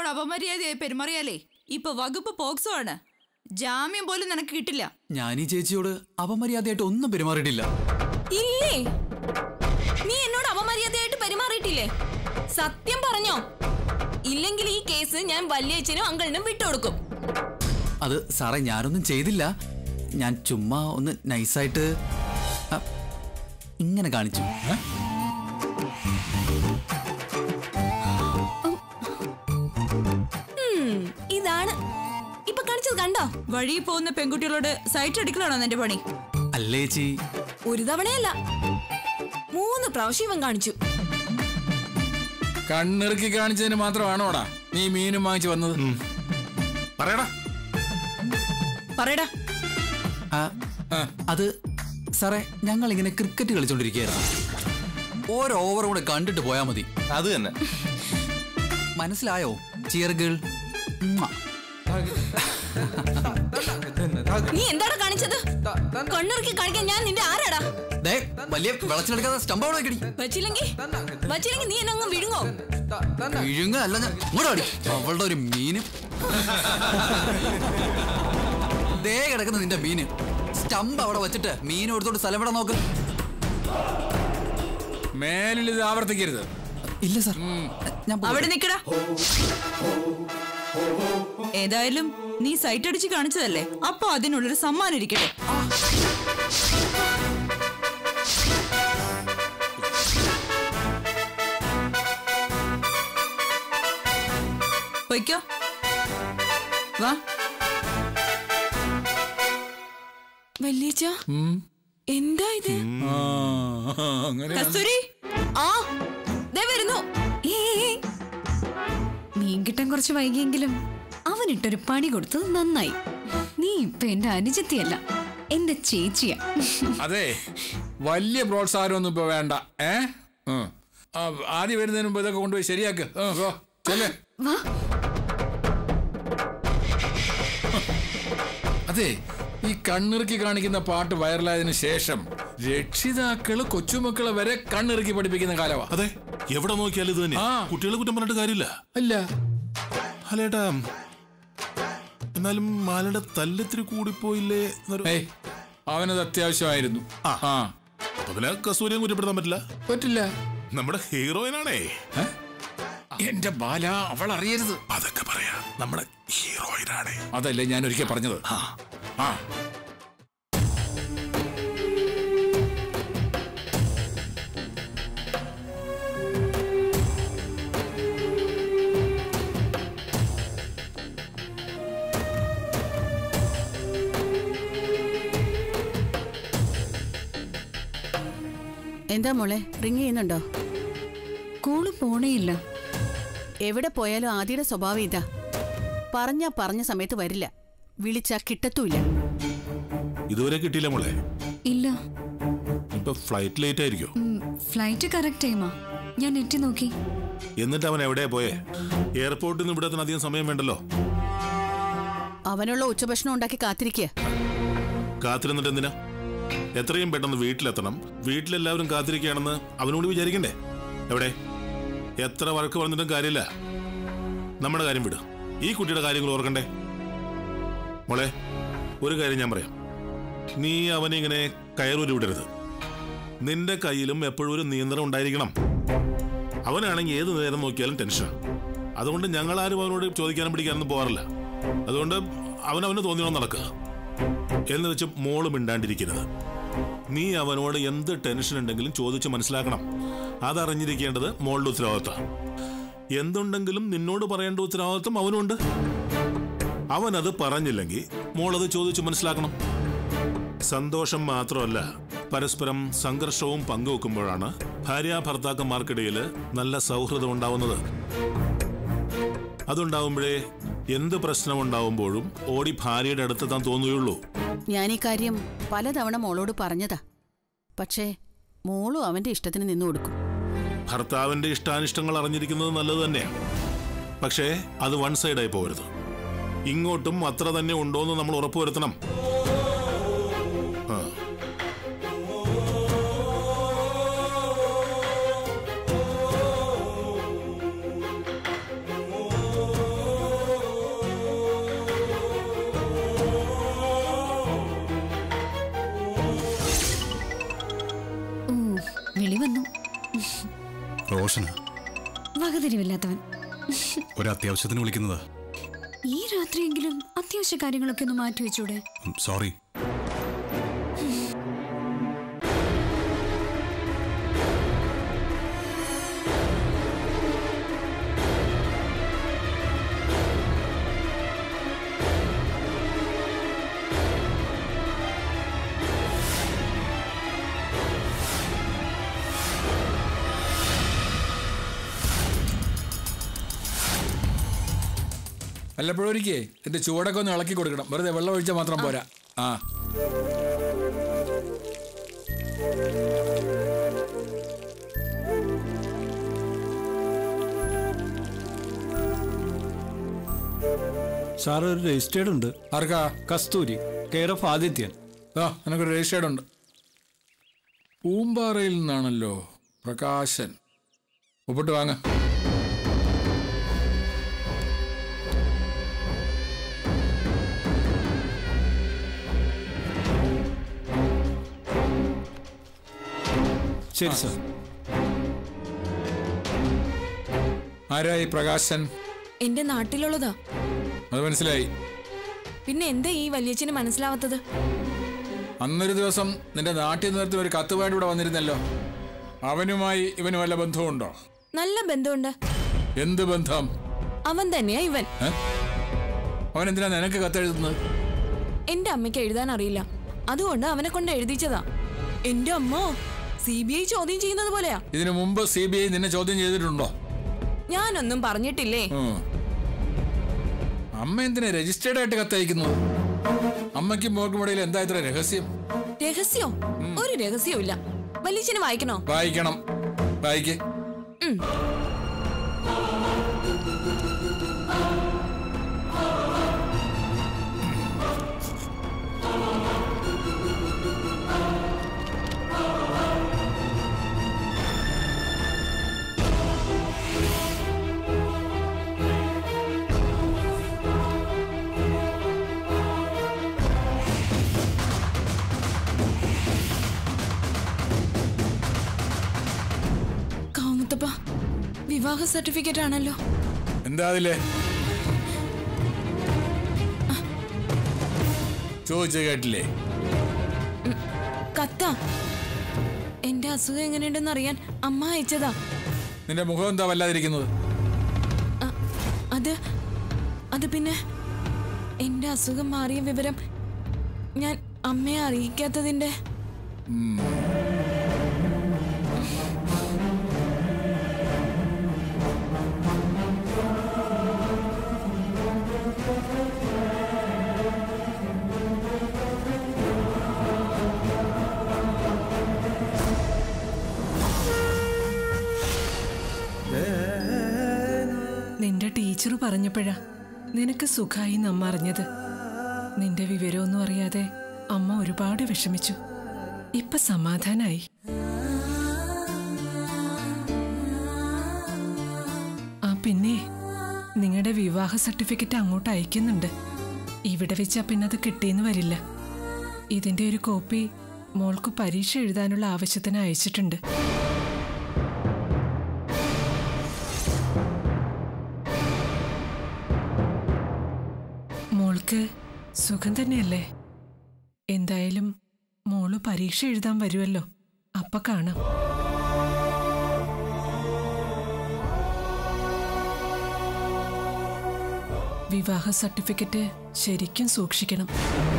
എന്നോട് അപമര്യാദയായി പെരുമാറിയാലേ ഇപ്പൊ വകുപ്പ് പോക്സോ ആണ് ജാമ്യം പോലും നിനക്ക് കിട്ടില്ല ഞാൻ ഈ ചേച്ചിയോട് അപമര്യാദയായിട്ട് ഒന്നും പെരുമാറിയിട്ടില്ല ഇല്ലേ നീ എന്നോട് അപമര്യാദയായിട്ട് പെരുമാറിയിട്ടില്ലേ സത്യം പറഞ്ഞോ ഇല്ലെങ്കിൽ ഈ കേസ് ഞാൻ വല്യച്ഛനും അങ്കിളിനും വിട്ടുകൊടുക്കും അത് സാറേ ഞാനൊന്നും ചെയ്തില്ല ഞാൻ ചുമ്മാ ഒന്ന് നൈസായിട്ട് ആ, ഇങ്ങനെ കാണിച്ചു ഏ? ഉം, ഇതാണ് ഇപ്പൊ കാണിച്ചത് കണ്ടോ വഴി പോകുന്ന പെൺകുട്ടികളോട് സൈറ്റ് അടിക്കലാണോ നിന്റെ പണി അല്ലേ ചേച്ചി ഒരു തവണയല്ല മൂന്ന് പ്രാവശ്യം ഇവൻ കാണിച്ചു കണ്ണിറുക്കി കാണിച്ചതിന് മാത്രമാണോടാ നീ മീനും വാങ്ങിച്ചു വന്നത് പറയടാ പറയടാ ആ, അത് സാറേ ഞങ്ങൾ ഇങ്ങനെ ക്രിക്കറ്റ് കളിച്ചോണ്ടിരിക്കുകയായിരുന്നു ഓരോ ഓവറും കൂടെ കണ്ടിട്ട് പോയാ മതി അത് തന്നെ മനസ്സിലായോ ചിയർ ഗേൾ നീ എന്താണ് കാണിച്ചത് കണ്ണിറുക്കി കാണിക്കാൻ ഞാൻ നിന്റെ ആരാടാ വലിയ വിളച്ചിലെടുക്കാതെ സ്റ്റംപ് അവിടെ വെക്കടി വച്ചില്ലെങ്കിൽ വച്ചില്ലെങ്കിൽ നീ എന്നെ അങ്ങ് വിഴുങ്ങോ വിഴുങ്ങ അല്ല ഞാൻ ഇങ്ങോട്ട് അടി അവളുടെ ഒരു മീനും ദേ കിടക്കുന്ന നിന്റെ മീന് സ്റ്റംപ് അവിടെ വെച്ചിട്ട് മീൻ എടുത്തോണ്ട് സ്ഥലം ഇവിടെ നോക്ക് മേലിൽ ഇത് ആവർത്തിക്കരുത് ഇല്ല സാർ ഞാൻ പോകട്ടെ. അവിടെ നിക്കടാ ഏതായാലും നീ സൈറ്റ് അടിച്ച് കാണിച്ചതല്ലേ അപ്പൊ അതിനുള്ളൊരു സമ്മാനം ഇരിക്കട്ടെ പൊയ്ക്കോ വാ വല്യച്ഛ എന്താ ഇത് ആ, അങ്ങനെ കസ്തൂരി ആ ദേ വരുന്നു മീൻ കിട്ടാൻ കുറച്ച് വൈകിയെങ്കിലും അവനിട്ടൊരു പണി കൊടുത്തത് നന്നായി നീ ഇപ്പൊ എന്റെ അനുജത്തിയല്ല എന്റെ ചേച്ചിയാ അതെ വലിയ പ്രോത്സാഹനമൊന്നും ഇപ്പൊ വേണ്ട ഏ ഉം. ആ, ആദ്യം വരുന്നതിന് മുമ്പ് ഇതൊക്കെ കൊണ്ടുപോയി ശരിയാക്ക് ആ, പോ, ചെല്ല്. വാ അതെ ഈ കണ്ണിറുക്കി കാണിക്കുന്ന പാട്ട് വൈറലായതിനു ശേഷം രക്ഷിതാക്കള് കൊച്ചുമക്കളെ വരെ കണ്ണിറുക്കി പഠിപ്പിക്കുന്ന കാലമാ അതെ എവിടെ നോക്കിയാലും ഇത് തന്നെ ആ. കുട്ടികളെ കുറ്റം പറഞ്ഞിട്ട് കാര്യമില്ല അല്ല അല്ലേട്ടാ എന്നാലും മാലയുടെ തല്ലത്തിരി കൂടിപ്പോയില്ലേ എന്നൊരു ഏയ് അവനത് അത്യാവശ്യമായിരുന്നു ആ. ആ അപ്പൊ പിന്നെ കസൂരിയും കുറ്റപ്പെടുത്താൻ പറ്റില്ല പറ്റില്ല നമ്മുടെ ഹീറോയിനാണേ എന്റെ ബാല അവൾ അറിയരുത് അതൊക്കെ പറയാ നമ്മുടെ ഹീറോയിനാണേ അതല്ലേ ഞാൻ ഒരിക്കൽ പറഞ്ഞത് ആ എന്താ മോളെ റിങ് ചെയ്യുന്നുണ്ടോ കോള് പോണേയില്ല എവിടെ പോയാലും ആദിയുടെ സ്വഭാവം ഇതാ പറഞ്ഞാ പറഞ്ഞ സമയത്ത് വരില്ല വിളിച്ചാ കിട്ടത്തുമില്ല ഇതുവരെ കിട്ടിയില്ല മോളെ ഇല്ല ഇപ്പൊ ഫ്ലൈറ്റ് ലേറ്റ് ആയിരിക്കോ ഉം, ഫ്ലൈറ്റ് കറക്റ്റ് ടൈമാ ഞാൻ നെറ്റ് നോക്കി എന്നിട്ട് അവൻ എവിടെയാ പോയേ എയർപോർട്ടിൽ നിന്ന് ഇവിടെ എത്താൻ അധികം സമയം വേണ്ടല്ലോ അവനുള്ള ഉച്ചഭക്ഷണം ഉണ്ടാക്കി കാത്തിരിക്കുക കാത്തിരുന്നിട്ട് എന്തിനാ എത്രയും പെട്ടെന്ന് വീട്ടിലെത്തണം വീട്ടിലെല്ലാവരും കാത്തിരിക്കുകയാണെന്ന് അവനോട് വിചാരിക്കണ്ടേ എവിടെ എത്ര വഴക്ക് പറഞ്ഞിട്ടും കാര്യമില്ല നമ്മുടെ കാര്യം വിട് ഈ കുട്ടിയുടെ കാര്യങ്ങൾ ഓർക്കണ്ടേ മോളെ ഒരു കാര്യം ഞാൻ പറയാം നീ അവനെ ഇങ്ങനെ കയറൂരി വിടരുത് നിന്റെ കയ്യിലും എപ്പോഴും ഒരു നിയന്ത്രണം ഉണ്ടായിരിക്കണം അവനാണെങ്കിൽ ഏത് നേരം നോക്കിയാലും ടെൻഷനാണ് അതുകൊണ്ട് ഞങ്ങൾ ആരും അവനോട് ചോദിക്കാനും പിടിക്കാനൊന്നും പോകാറില്ല അതുകൊണ്ട് അവൻ അവന് തോന്നിയോ നടക്കുക എന്ന് വെച്ച് മോള് മിണ്ടാണ്ടിരിക്കരുത് നീ അവനോട് എന്ത് ടെൻഷൻ ഉണ്ടെങ്കിലും ചോദിച്ച് മനസ്സിലാക്കണം അതറിഞ്ഞിരിക്കേണ്ടത് മോളുടെ ഉത്തരവാദിത്തം എന്തുണ്ടെങ്കിലും നിന്നോട് പറയേണ്ട ഉത്തരവാദിത്വം അവനുണ്ട് അവനത് പറഞ്ഞില്ലെങ്കിൽ മോളത് ചോദിച്ച് മനസ്സിലാക്കണം സന്തോഷം മാത്രമല്ല പരസ്പരം സംഘർഷവും പങ്കുവെക്കുമ്പോഴാണ് ഭാര്യ ഭർത്താക്കന്മാർക്കിടയിൽ നല്ല സൗഹൃദം ഉണ്ടാവുന്നത് അതുണ്ടാവുമ്പോഴേ എന്ത് പ്രശ്നമുണ്ടാവുമ്പോഴും ഓടി ഭാര്യയുടെ അടുത്തെത്താൻ തോന്നുകയുള്ളൂ ഞാൻ ഈ കാര്യം പലതവണ മോളോട് പറഞ്ഞതാ പക്ഷേ മോളും അവന്റെ ഇഷ്ടത്തിന് നിന്നു കൊടുക്കും ഭർത്താവിന്റെ ഇഷ്ടാനിഷ്ടങ്ങൾ അറിഞ്ഞിരിക്കുന്നത് നല്ലത് തന്നെയാണ് പക്ഷേ അത് വൺ സൈഡായി പോകരുത് ഇങ്ങോട്ടും അത്ര തന്നെ ഉണ്ടോയെന്ന് നമ്മൾ ഉറപ്പുവരുത്തണം ആ. റോഷനാ വകതിരിവില്ലാത്തവൻ ഒരു അത്യാവശ്യത്തിന് വിളിക്കുന്നതാ ഈ രാത്രിയെങ്കിലും അത്യാവശ്യ കാര്യങ്ങളൊക്കെ ഒന്ന് മാറ്റി വെച്ചൂടെ ഉം, സോറി വല്ലപ്പോഴും ഒരിക്കേ എന്റെ ചൂടൊക്കെ ഒന്ന് ഇളക്കി കൊടുക്കണം വെറുതെ വെള്ളം ഒഴിച്ചാൽ മാത്രം പോരാ ആ സാർ ഒരു രജിസ്റ്റേർഡ് ഉണ്ട് ആർക്കാ കസ്തൂരി കെയർ ഓഫ് ആദിത്യൻ ആ എനിക്കൊരു രജിസ്റ്റേർഡ് ഉണ്ട് പൂമ്പാറയിൽ നിന്നാണല്ലോ പ്രകാശൻ ഒപ്പിട്ട് വാങ്ങ ശരി സാർ ആരായി പ്രകാശൻ എന്റെ നാട്ടിലുള്ളതാ അത് മനസ്സിലായി പിന്നെ എന്താ ഈ വല്യച്ഛന് മനസ്സിലാവാത്തത് അന്നൊരു ദിവസം നിന്റെ നാട്ടിൽ നിർത്തി ഒരു കത്തുപായിട്ട് ഇവിടെ വന്നിരുന്നല്ലോ അവനുമായി ഇവന് വല്ല ബന്ധവുമുണ്ടോ നല്ല ബന്ധമുണ്ട് എന്ത് ബന്ധം അവൻ തന്നെയാ ഇവൻ ഏ? അവൻ എന്തിനാ നിനക്ക് കത്തെഴുതുന്നത് എന്റെ അമ്മയ്ക്ക് എഴുതാൻ അറിയില്ല അതുകൊണ്ട് അവനെ കൊണ്ട് എഴുതിച്ചതാ എന്റെ അമ്മ സി ബി ഐ ചോദ്യം ചെയ്യുന്നത് പോലെയാ ഇതിനു മുമ്പ് സി ബി ഐ നിന്നെ ചോദ്യം ചെയ്തിട്ടുണ്ടോ ഞാനൊന്നും പറഞ്ഞിട്ടില്ലേ ഉം. അമ്മ എന്തിനാ രജിസ്റ്റേർഡ് ആയിട്ട് കത്തയക്കുന്നത് അമ്മയ്ക്കും മോക്കും ഇടയിൽ എന്താ ഇത്ര രഹസ്യം രഹസ്യോ ഒരു രഹസ്യവും ഇല്ല വല്യച്ഛന് വായിക്കണോ വായിക്കണം വായിക്ക് കാമുത്തപ്പ വിവാഹ സർട്ടിഫിക്കറ്റ് ആണല്ലോ എന്താ അതില് ചോദിച്ചു കേട്ടില്ലേ കത്ത എന്റെ അസുഖം എങ്ങനെയുണ്ടെന്ന് അറിയാൻ അമ്മ അയച്ചതാ നിന്റെ മുഖം എന്താ വല്ലാതിരിക്കുന്നത് അ- അത് അത് പിന്നെ എന്റെ അസുഖം മാറിയ വിവരം ഞാൻ അമ്മയെ അറിയിക്കാത്തതിന്റെ നിന്റെ ടീച്ചർ പറഞ്ഞപ്പോഴാ നിനക്ക് സുഖായി നമ്മ അറിഞ്ഞത് നിന്റെ വിവരമൊന്നും അറിയാതെ അമ്മ ഒരുപാട് വിഷമിച്ചു ഇപ്പൊ സമാധാനായി ആ പിന്നെ നിങ്ങളുടെ വിവാഹ സർട്ടിഫിക്കറ്റ് അങ്ങോട്ട് അയക്കുന്നുണ്ട് ഇവിടെ വെച്ചാ പിന്നെ അത് കിട്ടിയെന്ന് വരില്ല ഇതിന്റെ ഒരു കോപ്പി മോൾക്ക് പരീക്ഷ എഴുതാനുള്ള ആവശ്യത്തിന് അയച്ചിട്ടുണ്ട് മോൾക്ക് സുഖം തന്നെയല്ലേ എന്തായാലും മോള് പരീക്ഷ എഴുതാൻ വരുമല്ലോ അപ്പൊ കാണാം വിവാഹ സർട്ടിഫിക്കറ്റ് ശരിക്കും സൂക്ഷിക്കണം